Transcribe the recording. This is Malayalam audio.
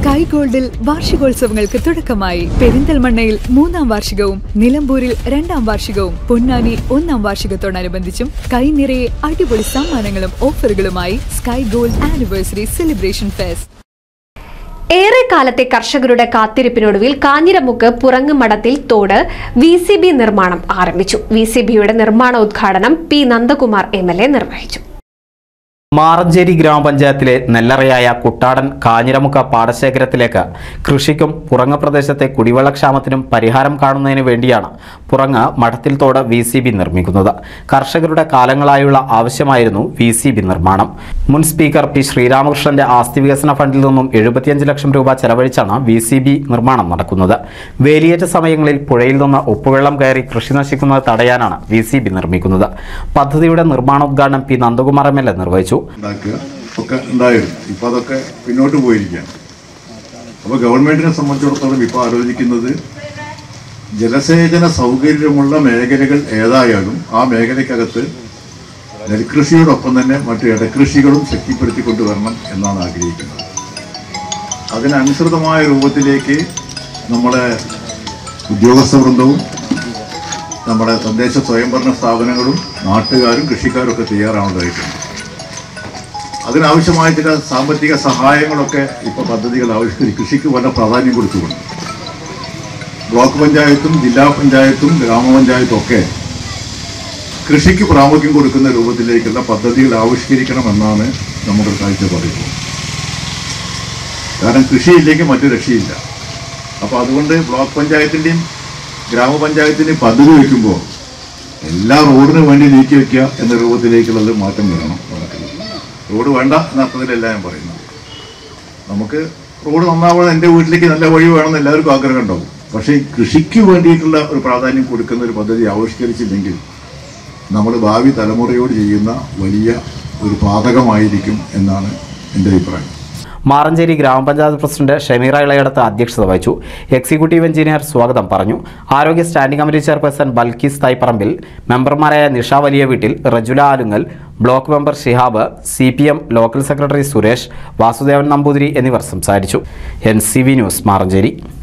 സ്കൈ ഗോൾഡിൽ വാർഷികോത്സവങ്ങൾക്ക് തുടക്കമായി പെരിന്തൽമണ്ണയിൽ മൂന്നാം വാർഷികവും നിലമ്പൂരിൽ രണ്ടാം വാർഷികവും പൊന്നാനി ഒന്നാം വാർഷികത്തോടനുബന്ധിച്ചും കൈനിറയെ അടിപൊളി സമ്മാനങ്ങളും ഓഫറുകളുമായി sky gold anniversary celebration fest ഏറെ കാലത്തെ കർഷകരുടെ കാത്തിരിപ്പിനൊടുവിൽ കാഞ്ഞിരമുക്ക് പുറങ്ങുമടത്തിൽ തോട് വി സി ബി നിർമ്മാണം ആരംഭിച്ചു വി സി ബിയുടെ നിർമ്മാണ ഉദ്ഘാടനം P Nandakumar M L A നിർവഹിച്ചു മാറഞ്ചേരി ഗ്രാമപഞ്ചായത്തിലെ നെല്ലറയായ കുട്ടാടൻ കാഞ്ഞിരമുക്ക പാടശേഖരത്തിലേക്ക് കൃഷിക്കും പുറങ്ങ പ്രദേശത്തെ കുടിവെള്ളക്ഷാമത്തിനും പരിഹാരം കാണുന്നതിന് വേണ്ടിയാണ് പുറങ്ങ് മഠത്തിൽ തോട് വി സി ബി നിർമ്മിക്കുന്നത് കർഷകരുടെ കാലങ്ങളായുള്ള ആവശ്യമായിരുന്നു വി സി ബി നിർമ്മാണം മുൻ സ്പീക്കർ പി ശ്രീരാമകൃഷ്ണന്റെ ആസ്തി വികസന ഫണ്ടിൽ നിന്നും എഴുപത്തിയഞ്ച് ലക്ഷം രൂപ ചെലവഴിച്ചാണ് വി സി ബി നിർമ്മാണം നടക്കുന്നത് വേലിയേറ്റ സമയങ്ങളിൽ പുഴയിൽ നിന്ന് ഉപ്പുവെള്ളം കയറി കൃഷി നശിക്കുന്നത് തടയാനാണ് വി സി ബി നിർമ്മിക്കുന്നത് പദ്ധതിയുടെ നിർമ്മാണോദ്ഘാടനം P Nandakumar M L A നിർവഹിച്ചു ഉണ്ടാക്കുക ഒക്കെ ഉണ്ടായിരുന്നു ഇപ്പോൾ അതൊക്കെ പിന്നോട്ട് പോയിരിക്കുകയാണ് അപ്പോൾ ഗവൺമെന്റിനെ സംബന്ധിച്ചിടത്തോളം ഇപ്പോൾ ആലോചിക്കുന്നത് ജലസേചന സൗകര്യമുള്ള മേഖലകൾ ഏതായാലും ആ മേഖലയ്ക്കകത്ത് നെൽകൃഷിയോടൊപ്പം തന്നെ മറ്റു ഇടകൃഷികളും ശക്തിപ്പെടുത്തിക്കൊണ്ട് വരണം എന്നാണ് ആഗ്രഹിക്കുന്നത് അതിനനുസൃതമായ രൂപത്തിലേക്ക് നമ്മുടെ ഉദ്യോഗസ്ഥ വൃന്ദവും നമ്മുടെ തദ്ദേശ സ്വയംഭരണ സ്ഥാപനങ്ങളും നാട്ടുകാരും കൃഷിക്കാരും ഒക്കെ തയ്യാറാവുന്നതായിട്ടുണ്ട് അതിനാവശ്യമായ ചില സാമ്പത്തിക സഹായങ്ങളൊക്കെ ഇപ്പോൾ പദ്ധതികൾ ആവിഷ്കരിച്ച് കൃഷിക്ക് വളരെ പ്രാധാന്യം കൊടുത്തുകൊണ്ട് ബ്ലോക്ക് പഞ്ചായത്തും ജില്ലാ പഞ്ചായത്തും ഗ്രാമപഞ്ചായത്തും ഒക്കെ കൃഷിക്ക് പ്രാമുഖ്യം കൊടുക്കുന്ന രൂപത്തിലേക്കുള്ള പദ്ധതികൾ ആവിഷ്കരിക്കണമെന്നാണ് നമ്മുടെ കാഴ്ചപ്പാട് ഇപ്പോൾ കാരണം കൃഷിയില്ലെങ്കിൽ മറ്റു രക്ഷയില്ല അപ്പോൾ അതുകൊണ്ട് ബ്ലോക്ക് പഞ്ചായത്തിൻ്റെയും ഗ്രാമപഞ്ചായത്തിൻ്റെയും പദ്ധതി വയ്ക്കുമ്പോൾ എല്ലാ റോഡിന് വേണ്ടി നീക്കി വയ്ക്കുക എന്ന രൂപത്തിലേക്കുള്ളത് മാറ്റം വരണം നടക്കുന്നത് റോഡ് വേണ്ട എന്ന അർത്ഥത്തിലല്ല ഞാൻ പറയുന്നത് നമുക്ക് റോഡ് നന്നാവണം എൻ്റെ വീട്ടിലേക്ക് നല്ല വഴി വേണമെന്ന് എല്ലാവർക്കും ആഗ്രഹം ഉണ്ടാവും പക്ഷേ ഈ കൃഷിക്ക് വേണ്ടിയിട്ടുള്ള ഒരു പ്രാധാന്യം കൊടുക്കുന്ന ഒരു പദ്ധതി ആവിഷ്കരിച്ചില്ലെങ്കിൽ നമ്മൾ ഭാവി തലമുറയോട് ചെയ്യുന്ന വലിയ ഒരു പാതകമായിരിക്കും എന്നാണ് എൻ്റെ അഭിപ്രായം മാറഞ്ചേരി ഗ്രാമപഞ്ചായത്ത് പ്രസിഡന്റ് ഷമീറ ഇളയടത്ത് അധ്യക്ഷത വഹിച്ചു എക്സിക്യൂട്ടീവ് എഞ്ചിനീയർ സ്വാഗതം പറഞ്ഞു ആരോഗ്യ standing committee chairperson Balkees Thaiparambil മെമ്പർമാരായ Nisha Valiya Veettil Rajula Alungal block member Shihab C P M local secretary Suresh Vasudevan Namboothiri എന്നിവർ സംസാരിച്ചു N C V news Maranchery